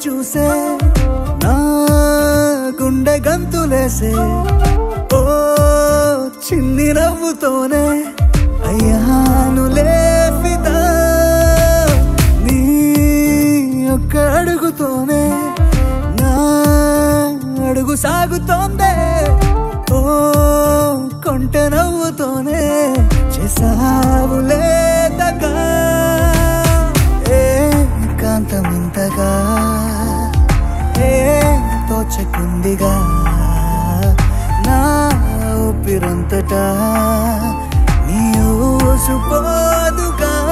చూసే నా గుండె గంతులేసే ఓ చిన్ని నవ్వుతోనే అయ్యాను లేఫిదా నీ ఒక్క అడుగుతోనే నా అడుగు సాగుతోందే ఓ కొంట నవ్వుతోనే చేసావులే దగా ఏ కాంతమింతగా ఏ తోచకుందిగా నా ఊపిరంతటా నీ ఊసుపోదుగా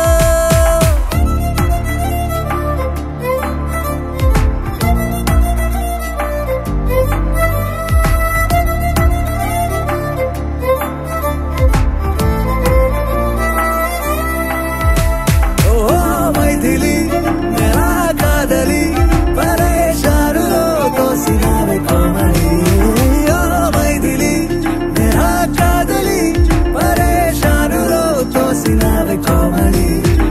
ఓ మైథిలి మెరా కాదలి పరేషానులో తోసినావే కోమలి ఓ మైథిలి మెరా కాదలి పరేషానులో తోసినావే కోమలి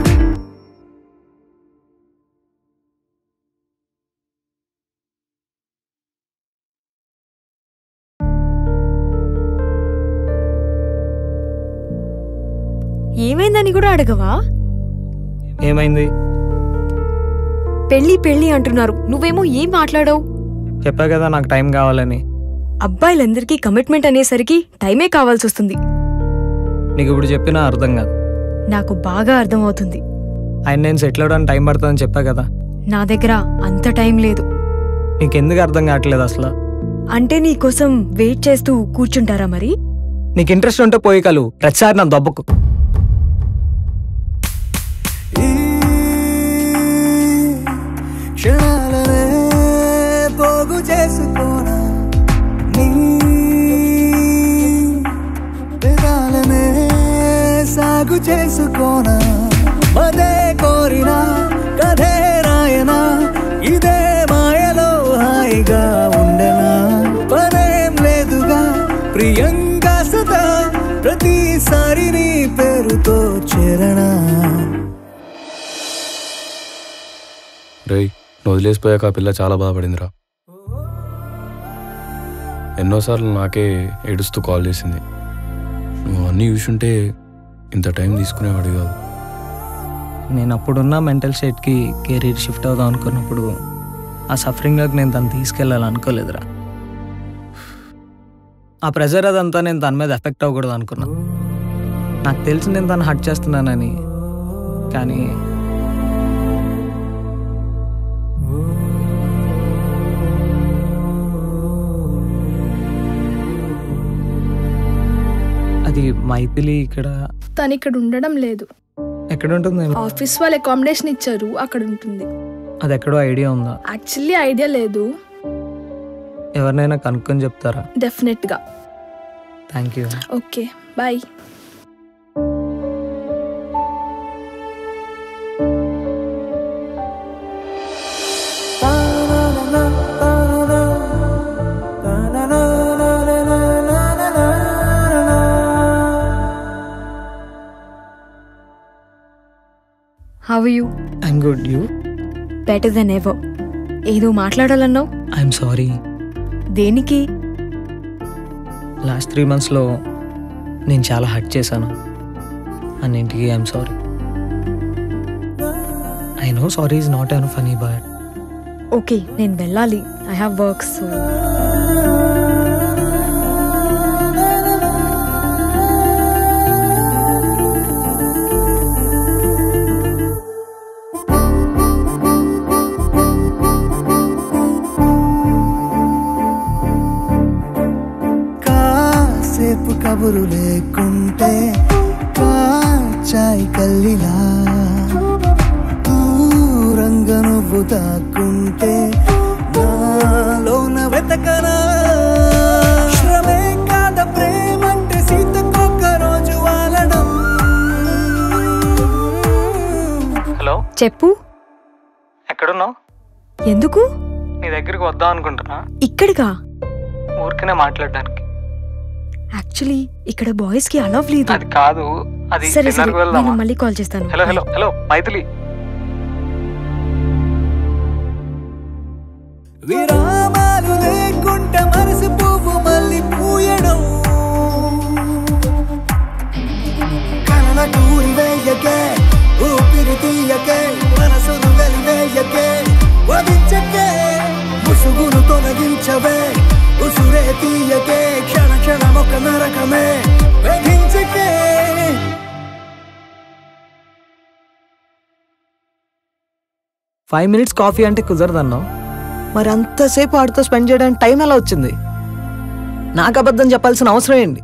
ఏమైందని కూడా అడగవా ఏమైంది పెళ్లి పెళ్లి అంటున్నారు నువ్వేమో ఏం మాట్లాడవు చెప్పా కదా నాకు టైం కావాలని అబ్బాయిలందరికీ కమిట్మెంట్ అనేసరికి టైమే కావాల్సి వస్తుంది నీకు ఇప్పుడు చెప్పినా అర్థం కాదు నాకు బాగా అర్థమవుతుంది ఆయన నేను సెటిల్ అవడానికి టైం పడుతుందని చెప్పా కదా నా దగ్గర అంత టైం లేదు నీకు ఎందుకు అర్థం కావట్లేదు అసలు అంటే నీకోసం వెయిట్ చేస్తూ కూర్చుంటారా మరి నీకు ఇంట్రెస్ట్ ఉంటే పోయి కలు ప్రతిసారి నా దెబ్బకు ఈ క్షణాలనే పోగు చేసుకోనా నీ పెదాలనే సాగు చేసుకోనా మదే కోరినా కథే రాయనా ఇదే మాయలో హాయిగా ఉండనా పనేం లేదుగా ప్రియంగా సదా ప్రతిసారి నీ పేరుతో చేరనా రేయ్ నువ్వు వదిలేసిపోయాక ఆ పిల్ల చాలా బాధపడిందిరా ఎన్నోసార్లు నాకే ఏడుస్తూ కాల్ చేసింది నువ్వు అన్నీ చూసుంటే ఇంత టైం తీసుకునేవాడు కాదు నేను అప్పుడున్న మెంటల్ స్టేట్కి కెరీర్ షిఫ్ట్ అవుదాం అనుకున్నప్పుడు ఆ సఫరింగ్లోకి నేను తను తీసుకెళ్ళాలనుకోలేదురా ఆ ప్రెజర్ అదంతా నేను తన మీద ఎఫెక్ట్ అవ్వకూడదు అనుకున్నా నాకు తెలిసి నేను తను హట్ చేస్తున్నానని కానీ అది మైథిలి ఇక్కడ తను ఇక్కడ ఉండడం లేదు ఎక్కడ ఉంటుంది ఆఫీస్ వాళ్ళు అకామిడేషన్ ఇచ్చారు అక్కడ ఉంటుంది అది ఎక్కడో ఐడియా ఉందా యాక్చువల్లీ ఐడియా లేదు ఎవరినైనా కనుక్కొని చెప్తారా డెఫినెట్ గా thank you okay bye how you I'm good you better then ever ఏదో మాట్లాడాలన్నావు ఐఎమ్ సారీ దేనికి లాస్ట్ త్రీ మంత్స్లో నేను చాలా హర్ట్ చేశాను అన్నింటికి I'm sorry I know sorry is not అన్ ఫనీ బట్ ఓకే నేను వెళ్ళాలి ఐ హ్యావ్ వర్క్ సో కాసేపు కబురు లేకుంటే కాచాయి కల్లిలా దూరంగా నువ్వు తాకుంటే నాలోన వెతకనా శ్రమే కాద ప్రేమంటే సీతకొక్క రోజు వాలడం హలో చెప్పు ఎక్కడున్నావు ఎందుకు నీ దగ్గరికి వద్దాం అనుకుంటున్నా ఇక్కడికా ఊరికనే మాట్లాడడానికి యాక్చువల్లీ ఇక్కడ బాయ్స్ కి అలవ్ లేదు అది కాదు అది సరే సరే డిన్నర్కి వెళ్దామా నేను మళ్ళీ కాల్ చేస్తాను హలో హలో హలో మైథిలి విరామాలు లేకుంటే మనసు పువ్వు మళ్ళీ పూయడం కలలకు వేయకే ఊపిరి తీయకే మనసును వెలివేయకే వదించకే ముసుగును తొలగించవే ఉసురే తీయకే క్షణ క్షణం ఒక నరకమే వేధించకే ఫైవ్ మినిట్స్ కాఫీ అంటే కుదరదన్నావు మరి అంతసేపు ఆడితో స్పెండ్ చేయడానికి టైం ఎలా వచ్చింది నాకు అబద్ధం చెప్పాల్సిన అవసరం ఏంటి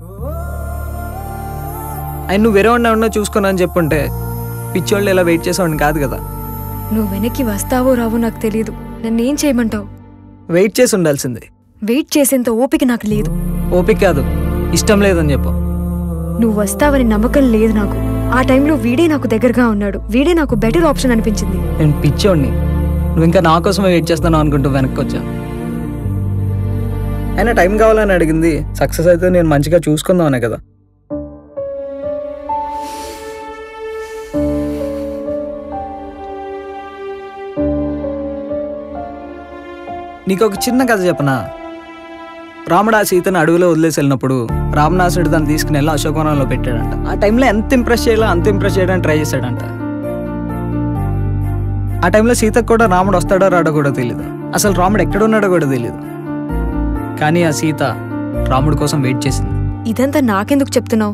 ఆయన నువ్వు వేరే ఉన్నా ఉన్నా చూసుకున్నా అని చెప్పుంటే పిచ్చోళ్ళు ఇలా వెయిట్ చేసేవాడిని కాదు కదా నువ్వు వెనక్కి వస్తావో రావో నాకు తెలియదు నన్ను ఏం చేయమంటావు వెయిట్ చేసి ఉండాల్సింది వెయిట్ చేసేంత ఓపిక నాకు లేదు ఓపిక కాదు ఇష్టం లేదని చెప్పు నువ్వు వస్తావని నమ్మకం లేదు నాకు ఆ టైంలో వీడే నాకు దగ్గరగా ఉన్నాడు వీడే నాకు బెటర్ ఆప్షన్ అనిపించింది నేను పిచ్చోడిని నువ్వు ఇంకా నా కోసమే వెయిట్ చేస్తున్నావు అనుకుంటూ వెనక్కి వచ్చా అయినా టైం కావాలని అడిగింది సక్సెస్ అయితే నేను మంచిగా చూసుకుందామనే కదా నీకు ఒక చిన్న కథ చెప్పనా రాముడు ఆ సీతను అడవిలో వదిలేసి వెళ్ళినప్పుడు రామనాసుడు దాన్ని తీసుకుని వెళ్ళి అశోకవనంలో పెట్టాడంట ఆ టైంలో ఎంత ఇంప్రెస్ చేయాలో అంత ఇంప్రెస్ చేయడానికి ట్రై చేశాడంట ఆ టైంలో సీతకు కూడా రాముడు వస్తాడో రాడో కూడా తెలియదు అసలు రాముడు ఎక్కడ ఉన్నాడో కూడా తెలియదు కానీ ఆ సీత రాముడి కోసం వెయిట్ చేసింది ఇదంతా నాకెందుకు చెప్తున్నావు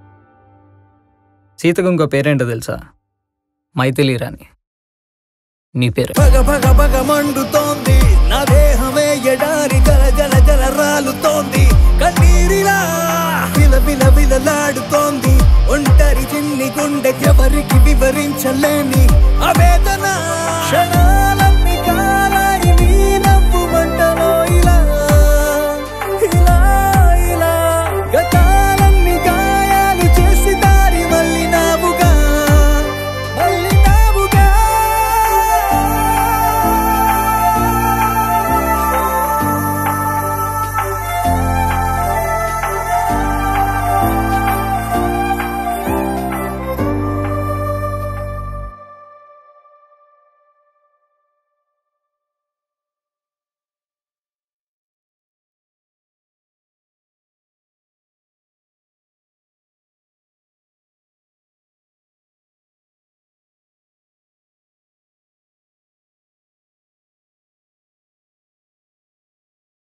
సీతకు ఇంకో పేరేంటో తెలుసా మైథిలి రాణి నీ పేరు పగ పగ పగ మండుతోంది నా దేహమే ఎడారి గల గల గల రాలుతోంది కన్నీరిలా విల విల విలలాడుతోంది ఒంటరి చిన్ని గుండె ఎవరికి వివరించలేని ఆవేదన క్షణా